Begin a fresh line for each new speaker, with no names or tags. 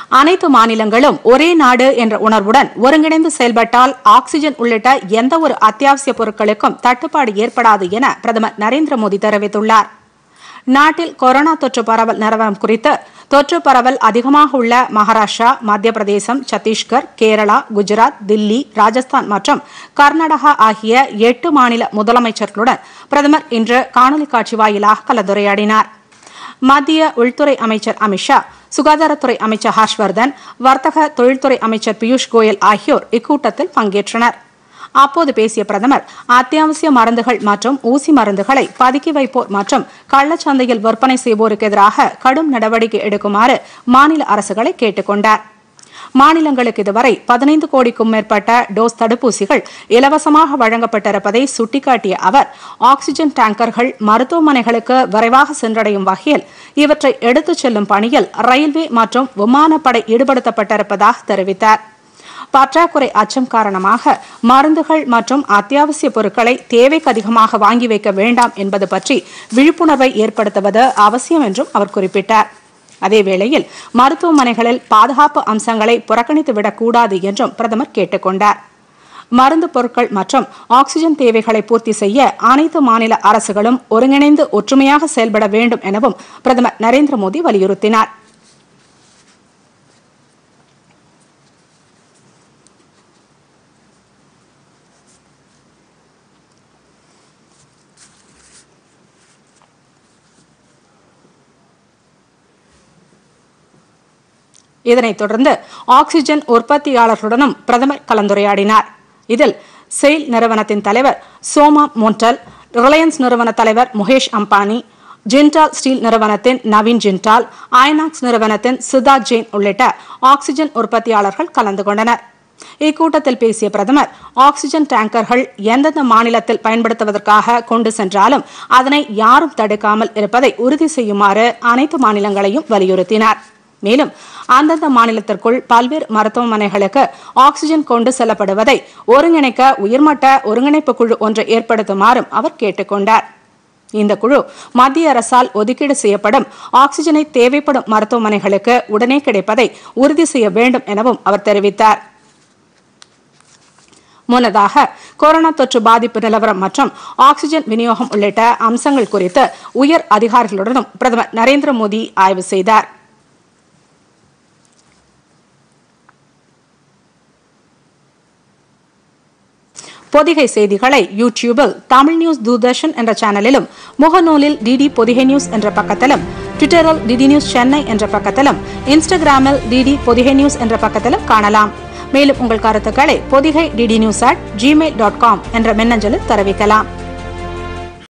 அனைத்து மாநிலங்களும் ஒரே நாடு என்ற உணர்வுடன் ஒருங்கிணைந்து செயல்பட்டால் ஆக்ஸிஜன் உள்ளிட்ட எந்த ஒரு அத்தியாவசிய பொருட்களுக்கும் தட்டுப்பாடு ஏற்படாது என பிரதமர் நரேந்திர மோடி தெரிவித்துள்ளார் நாட்டில் கொரோனா தொற்று பரவல் நிலவரம் குறித்து தொற்று பரவல் அதிகமாக உள்ள மகாராஷ்டிரா மத்திய பிரதேசம் சத்தீஸ்கர் கேரளா குஜராத் தில்லி ராஜஸ்தான் மற்றும் கர்நாடகா ஆகிய எட்டு மாநில முதலமைச்சர்களுடன் பிரதமர் இன்று காணொலி காட்சி வாயிலாக கலந்துரையாடினார் மத்திய உள்துறை அமைச்சர் அமித்ஷா சுகாதாரத்துறை அமைச்சர் ஹர்ஷ்வர்தன் வர்த்தக தொழில்துறை அமைச்சர் பியூஷ் கோயல் ஆகியோர் இக்கூட்டத்தில் பங்கேற்றனர் அப்போது பேசிய பிரதமர் அத்தியாவசிய மருந்துகள் மற்றும் ஊசி மருந்துகளை பதுக்கி வைப்போர் மற்றும் கள்ளச்சந்தையில் விற்பனை செய்வோருக்கு எதிராக கடும் நடவடிக்கை எடுக்குமாறு மாநில அரசுகளை கேட்டுக் கொண்டார் மாநிலங்களுக்கு இதுவரை பதினைந்து கோடிக்கும் மேற்பட்ட டோஸ் தடுப்பூசிகள் இலவசமாக வழங்கப்பட்டிருப்பதை சுட்டிக்காட்டிய அவர் ஆக்ஸிஜன் டேங்கர்கள் மருத்துவமனைகளுக்கு விரைவாக சென்றடையும் வகையில் இவற்றை எடுத்துச் செல்லும் பணியில் ரயில்வே மற்றும் விமானப்படை ஈடுபடுத்தப்பட்டிருப்பதாக தெரிவித்தார் பற்றாக்குறை அச்சம் காரணமாக மருந்துகள் மற்றும் அத்தியாவசிய பொருட்களை தேவைக்கு அதிகமாக வாங்கி வைக்க வேண்டாம் என்பது பற்றி விழிப்புணர்வை ஏற்படுத்துவது அவசியம் என்றும் அவர் குறிப்பிட்டார் அதேவேளையில் மருத்துவமனைகளில் பாதுகாப்பு அம்சங்களை புறக்கணித்துவிடக் கூடாது என்றும் பிரதமர் கேட்டுக் கொண்டார் மருந்து பொருட்கள் மற்றும் ஆக்ஸிஜன் தேவைகளை பூர்த்தி செய்ய அனைத்து மாநில அரசுகளும் ஒருங்கிணைந்து ஒற்றுமையாக செயல்பட வேண்டும் எனவும் பிரதமர் நரேந்திர மோடி வலியுறுத்தினார் இதனைத் தொடர்ந்து ஆக்ஸிஜன் உற்பத்தியாளர்களுடனும் பிரதமர் கலந்துரையாடினார் இதில் செயில் நிறுவனத்தின் தலைவர் சோமா மோண்டல் ரிலையன்ஸ் நிறுவன தலைவர் முகேஷ் அம்பானி ஜிண்டால் ஸ்டீல் நிறுவனத்தின் நவீன் ஜிண்டால் ஐநாக்ஸ் நிறுவனத்தின் சிதா ஜெயின் உள்ளிட்ட ஆக்ஸிஜன் உற்பத்தியாளர்கள் கலந்து கொண்டனர் இக்கூட்டத்தில் பேசிய பிரதமர் ஆக்ஸிஜன் டேங்கர்கள் எந்தெந்த மாநிலத்தில் பயன்படுத்துவதற்காக கொண்டு சென்றாலும் அதனை யாரும் தடுக்காமல் இருப்பதை உறுதி செய்யுமாறு அனைத்து மாநிலங்களையும் வலியுறுத்தினார் மேலும் அந்தந்த மாநிலத்திற்குள் பல்வேறு மருத்துவமனைகளுக்கு ஆக்ஸிஜன் கொண்டு செல்லப்படுவதை ஒருங்கிணைக்க உயர்மட்ட ஒருங்கிணைப்பு குழு ஒன்றை ஏற்படுத்துமாறும் அவர் கேட்டுக் கொண்டார் இந்த குழு மத்திய அரசால் ஒதுக்கீடு செய்யப்படும் ஆக்ஸிஜனை தேவைப்படும் மருத்துவமனைகளுக்கு உடனே கிடைப்பதை உறுதி செய்ய வேண்டும் எனவும் அவர் தெரிவித்தார் முன்னதாக கொரோனா தொற்று பாதிப்பு நிலவரம் மற்றும் ஆக்ஸிஜன் விநியோகம் உள்ளிட்ட அம்சங்கள் குறித்து உயர் அதிகாரிகளுடனும் பிரதமர் நரேந்திர மோடி ஆய்வு செய்தார் பொதிகை செய்திகளை யூடியூபில் தமிழ் நியூஸ் தூர்தர்ஷன் என்ற சேனலிலும் முகநூலில் டிடி பொதிகை நியூஸ் என்ற பக்கத்திலும் ட்விட்டரில் டிடி நியூஸ் சென்னை என்ற பக்கத்திலும் இன்ஸ்டாகிராமில் டிடி பொதிகை நியூஸ் என்ற பக்கத்திலும் காணலாம் மேலும் உங்கள் கருத்துக்களை Podhigai DD news at Gmail dot com என்ற மின்னஞ்சலில் தெரிவிக்கலாம்